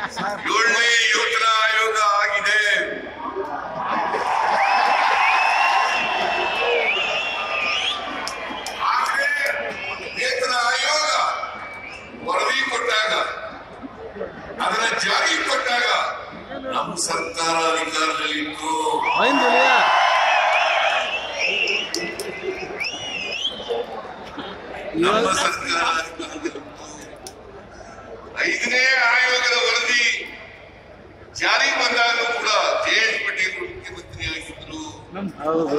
ಏಳನೇ ಯೋಜನಾ ಆಯೋಗ ಆಗಿದೆ ಆದ್ರೆ ವೇತನ ಆಯೋಗ ವರದಿ ಕೊಟ್ಟಾಗ ಅದನ್ನ ಜಾರಿ ಕೊಟ್ಟಾಗ ನಮ್ಮ ಸರ್ಕಾರ ಅಧಿಕಾರದಲ್ಲಿತ್ತು ಐದು ಲಿಯಾ ನಮ್ಮ ಇವಾಗ ಸರ್ಕಾರ ಅಧಿಕಾರದಲ್ಲಿತ್ತು ಐದನೇ ಆಯೋಗದ ವರದಿ ಜಾರಿ ಬಂದಾಗ ಕೂಡ ಜಯೇಶ್ ಪಟೇಲ್ ಮುಖ್ಯಮಂತ್ರಿ ಆಗಿದ್ರು ಹೌದು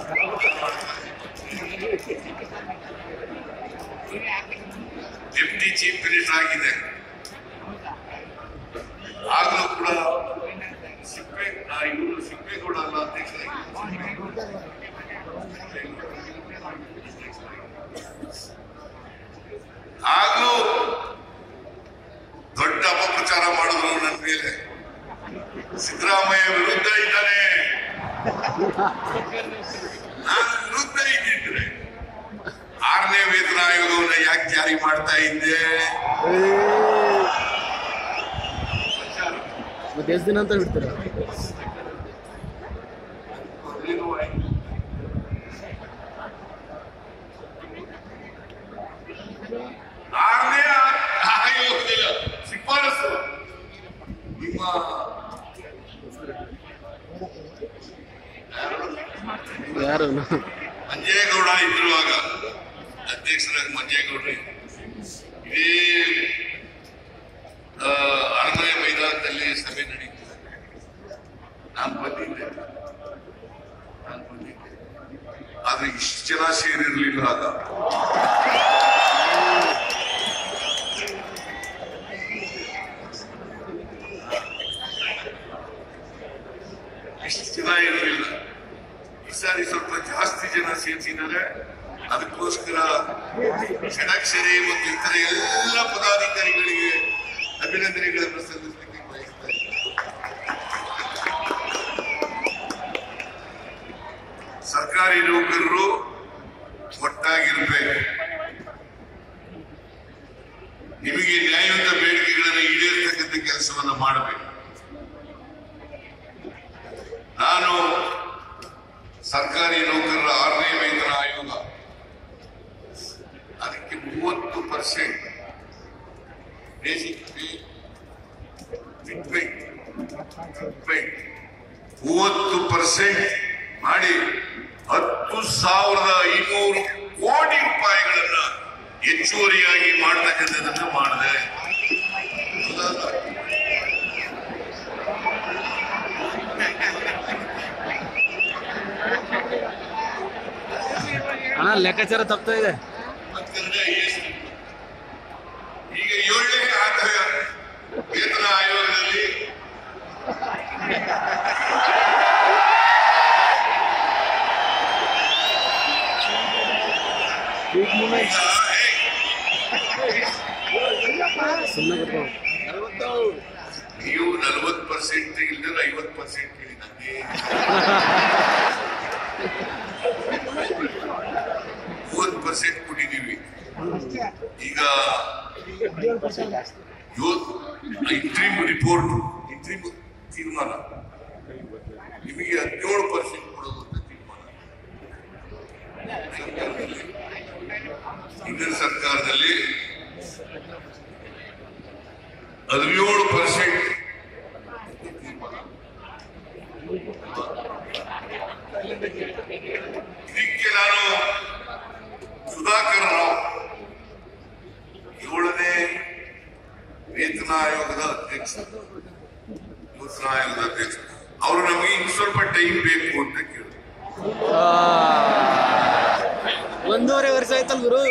ಡೆಪ್ಟಿ ಚೀಫ್ ಮಿನಿಸ್ಟರ್ ಆಗಿದೆ ಆಗಲೂ ಕೂಡ ಸಿಪ್ಪೆ ಆ, ಇವರು ಸಿಪ್ಪೇಗೌಡ ಅಲ್ಲ ಅಧ್ಯಕ್ಷರಾಗಿದ್ರು ಆಗಲೂ ದೊಡ್ಡ ಅಪಪ್ರಚಾರ ಮಾಡಿದ್ರು ನನ್ನ ಮೇಲೆ ಸಿದ್ದರಾಮಯ್ಯ ವಿರುದ್ಧ ಇದ್ದಾನೆ ನಾನು ವಿರುದ್ಧ ಇದ್ದಿದ್ರೆ ಆರನೇ ವೇತನ ಆಯೋಗವನ್ನ ಯಾಕೆ ಜಾರಿ ಮಾಡ್ತಾ ಇದ್ದೆ ಮತ್ತೆ ಎಷ್ಟು ದಿನ ಅಂತ ಬಿಡ್ತೀರಾ ಆರನೇ ಆಯೋಗದ ಶಿಫಾರಸು ನಿಮ್ಮ ಯಾರು ಮಂಜೇಗೌಡ ಇದ್ರು ಆಗ ಅಧ್ಯಕ್ಷರಾಗಿ ಮಂಜೇಗೌಡ ಇದ್ರು. ಇದೇ ಆ, ಅರಮನೆ ಮೈದಾನದಲ್ಲಿ ಸಭೆ ನಡೀತು ನಾನು ಬಂದಿದ್ದೆ ನಾನು ಬಂದಿದ್ದೆ ಆದ್ರೆ ಇಷ್ಟು ಜನ ಸೇರಿರ್ಲಿಲ್ಲ ಆಗ ಇಷ್ಟು ಜನ ಇರಲಿಲ್ಲ ಈ ಸಾರಿ ಸ್ವಲ್ಪ ಜಾಸ್ತಿ ಜನ ಸೇರಿಸಿದ್ದಾರೆ ಅದಕ್ಕೋಸ್ಕರ ಷಡಕ್ಷರಿ ಮತ್ತು ಇತರ ಎಲ್ಲ ಪದಾಧಿಕಾರಿಗಳಿಗೆ ಅಭಿನಂದನೆಗಳನ್ನು ಸಲ್ಲಿಸಲಿಕ್ಕೆ ಬಯಸ್ತಾ ಇದ್ದೇನೆ. ಸರ್ಕಾರಿ ನೌಕರರು ಒಟ್ಟಾಗಿರ್ಬೇಕು ನಿಮಗೆ ನ್ಯಾಯಯುತ ಬೇಡಿಕೆಗಳನ್ನು ಈಡೇರ್ತಕ್ಕಂಥ ಕೆಲಸವನ್ನ ಮಾಡಬೇಕು ನಾನು ಸರ್ಕಾರಿ ನೌಕರರ ಆರನೇ ವೇತನ ಆಯೋಗ ಅದಕ್ಕೆ ಮೂವತ್ತು percent basic pay fitment fitment ಮೂವತ್ತು ಪರ್ಸೆಂಟ್ ಮಾಡಿ ಹತ್ತು ಸಾವಿರದ ಐನೂರು ಕೋಟಿ ರೂಪಾಯಿಗಳನ್ನ ಹೆಚ್ಚುವರಿಯಾಗಿ ಮಾಡ್ತಕ್ಕಂಥದ್ದನ್ನ ಮಾಡಿದೆ ಹೌದಲ್ಲ? ಅಣ್ಣ ಲೆಕ್ಕಾಚಾರ ತಪ್ತಾ ಇದೆ ಅಂತಂದ್ರೆ ಎಷ್ಟು? ಈಗ ಏಳನೇ ಆತ ವೇತನ ಆಯೋಗದಲ್ಲಿ ಈಗ, ಏಯ್, ಸುಮ್ಮನೆ ಕೂತ್ಕೊ. ನೀವು ನಲವತ್ತು ಪರ್ಸೆಂಟ್ ಇಲ್ದ್ರೆ ಐವತ್ತು ಪರ್ಸೆಂಟ್ ಹೇಳಿ ನಂಗೆ ಮೂವತ್ತು ಪರ್ಸೆಂಟ್ ಕೊಟ್ಟಿದ್ದೀವಿ ಈಗ ಇಂಟ್ರಿಮ್ ರಿಪೋರ್ಟ್ ಇಂಟ್ರಿಮ್ ತೀರ್ಮಾನ ನಿಮಗೆ ಹದಿನೇಳು ಪರ್ಸೆಂಟ್ ಕೊಡೋದು ಅಂತ ತೀರ್ಮಾನ ಸರ್ಕಾರದಲ್ಲಿ ಹಿಂದಿನ ಸರ್ಕಾರದಲ್ಲಿ ಹದಿನೇಳು ಪರ್ಸೆಂಟ್ ಇದಕ್ಕೆ ನಾನು ಸುಧಾಕರ್ ರಾವ್ ಏಳನೇ ವೇತನ ಆಯೋಗದ ಅಧ್ಯಕ್ಷ ವೇತನ ಆಯೋಗದ ಅಧ್ಯಕ್ಷ ಅವರು ನಮಗೆ ಇನ್ನು ಸ್ವಲ್ಪ ಟೈಮ್ ಬೇಕು ಅಂತ ಕೇಳಿದ್ರು ಆ, ಒಂದೂವರೆ ವರ್ಷ ಆಯ್ತಲ್ ಗುರು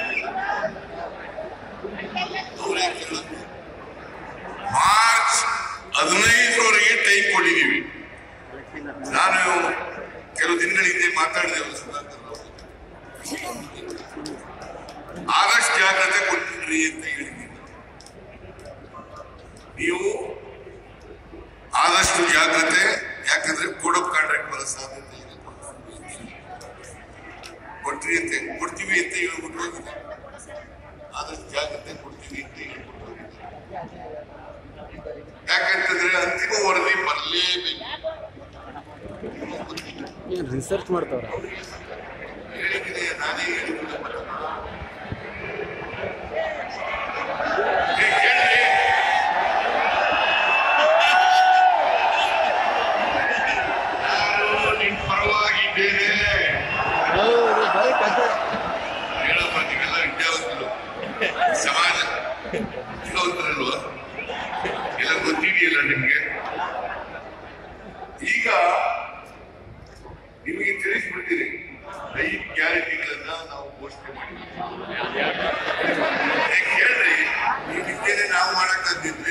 ಅವ್ರೇ ಕೇಳಿದ್ರು. ಮಾರ್ಚ್ ಹದಿನೈದರವರೆಗೆ ಟೈಮ್ ಕೊಟ್ಟಿದ್ದೀವಿ ನಾನು ಕೆಲವು ದಿನಗಳ ಹಿಂದೆ ಮಾತಾಡಿದೆ ಅವರು ಸುಧಾಕರ್ ರಾವ್ ಆಗಸ್ಟ್ ಜಾಗ್ರತೆ ಕೊಟ್ಟಿದ್ರಿ ಅಂತ ಹೇಳಿದ್ದೀನಿ ನೀವು ಆದಷ್ಟು ಜಾಗ್ರತೆ ಯಾಕಂದ್ರೆ ಕೋಡ್ ಆಫ್ ಕಾಂಟ್ರಾಕ್ಟ್ ಬರೋ ಸಾಧ್ಯತೆ ಇದೆ ಕೊಟ್ರಿ ಅಂತ ಕೊಡ್ತೀವಿ ಅಂತ ಹೇಳ್ಬಿಟ್ಟು ಹೋಗಿದೆ ಆದಷ್ಟು ಜಾಗ್ರತೆ ಕೊಡ್ತೀವಿ ಅಂತ ಹೇಳ್ಬಿಟ್ಟು ಹೋಗಿದೆ ರಿಸರ್ಚ್ ಮಾಡ್ತಾವ್ರ ಹೇಳಿದ್ದೀನಿ ನಾನೇ ಹೇಳಿದ್ದೀನಿ ಏ, ಕೇಳ್ರಿ. ನಾನು ನಿನ್ ಪರವಾಗಿದ್ದೇನೆ ಬರೀ ಕತೆ ಹೇಳಪ್ಪ ನೀವೆಲ್ಲ ವಿದ್ಯಾವಂತರು ಸಮಾಜ ವಿದ್ಯಾವಂತರಲ್ವಾ ಎಲ್ಲ ಗೊತ್ತಿದೆಯಲ್ಲ ನಿಮ್ಗೆ ಈಗ ನಿಮಗೆ ತಿಳಿಸ್ಬಿಡ್ತೀನಿ ಐದು ಗ್ಯಾರಂಟಿಗಳನ್ನ ನಾವು ಘೋಷಣೆ ಮಾಡಿದ್ವಿ ಏ, ಕೇಳ್ರಿ ಈ ವಿದ್ಯೆನೆ ನಾವು ಮಾಡಕ್ಕಂತಿದ್ದು